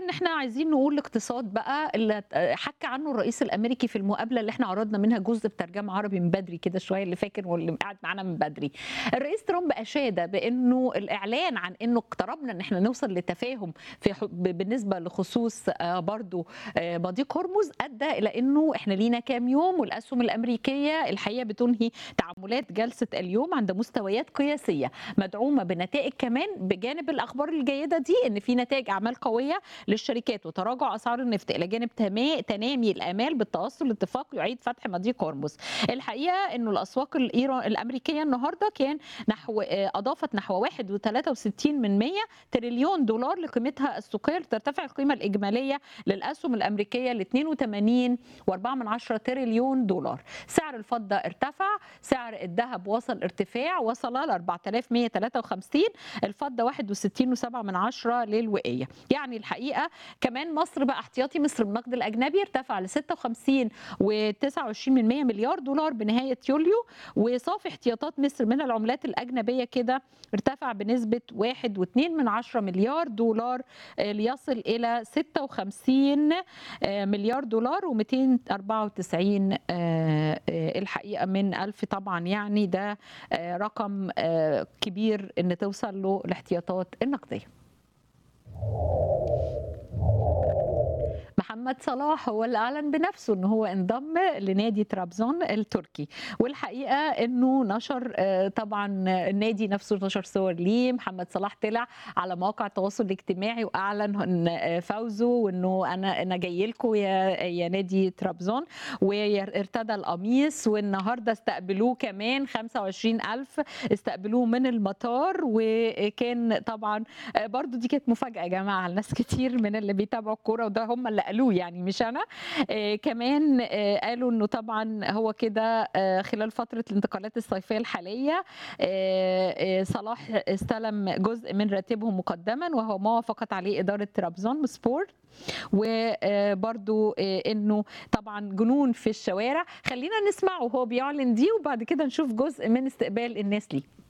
ان احنا عايزين نقول الاقتصاد بقى اللي حكى عنه الرئيس الامريكي في المقابله اللي احنا عرضنا منها جزء بترجمه عربي من بدري كده شويه اللي فاكر واللي قاعد معانا من بدري الرئيس ترامب اشاد بانه الاعلان عن انه اقتربنا ان احنا نوصل لتفاهم في ح- ب- بالنسبه لخصوص آه، برضو آه، مضيق هرمز ادى الى انه احنا لينا كام يوم والاسهم الامريكيه الحقيقه بتنهي تعاملات جلسه اليوم عند مستويات قياسيه مدعومه بنتائج كمان بجانب الاخبار الجيده دي ان في نتائج اعمال قويه للشركات وتراجع اسعار النفط الى جانب تما- تنامي الامال بالتوصل لاتفاق يعيد فتح مضيق هرمز الحقيقه انه الاسواق الإيران الامريكيه النهارده كان نحو آه، اضافت نحو 1.63 من 100 تريليون دولار لقيمتها السوقيه لترتفع القيمه الاجماليه للاسهم الامريكيه ل 82 و4 من عشرة تريليون دولار سعر الفضه ارتفع سعر الذهب وصل ارتفاع وصل ل 4153 الفضه 61 و7 من عشرة للوقيه يعني الحقيقه كمان مصر بقى احتياطي مصر بالنقد الاجنبي ارتفع ل 56 و29 من 100 مليار دولار بنهايه يوليو وصافي احتياطات مصر من العملات الاجنبيه كده ارتفع بنسبه 1.2 من 10 مليار دولار آه، ليصل الى 56 آه، مليار دولار و294 الحقيقه من ألف طبعا يعني ده آه، رقم آه، كبير ان توصل له الاحتياطات النقديه محمد صلاح هو اللي اعلن بنفسه ان هو انضم لنادي طرابزون التركي والحقيقه انه نشر آه، طبعا النادي نفسه نشر صور ليه محمد صلاح طلع على مواقع التواصل الاجتماعي واعلن إن آه، فوزه وانه انا انا جاي لكم يا يا نادي طرابزون وارتدى القميص والنهارده استقبلوه كمان 25000 استقبلوه من المطار وكان طبعا آه، برضو دي كانت مفاجاه يا جماعه لناس كتير من اللي بيتابعوا الكوره وده هم اللي قالوه يعني مش انا آه، كمان آه، قالوا انه طبعا هو كده آه، خلال فتره الانتقالات الصيفيه الحاليه آه، آه، صلاح استلم جزء من راتبه مقدما وهو ما وافقت عليه اداره ترابزون سبورت وبرضو انه طبعا جنون في الشوارع خلينا نسمع وهو بيعلن دي وبعد كده نشوف جزء من استقبال الناس ليه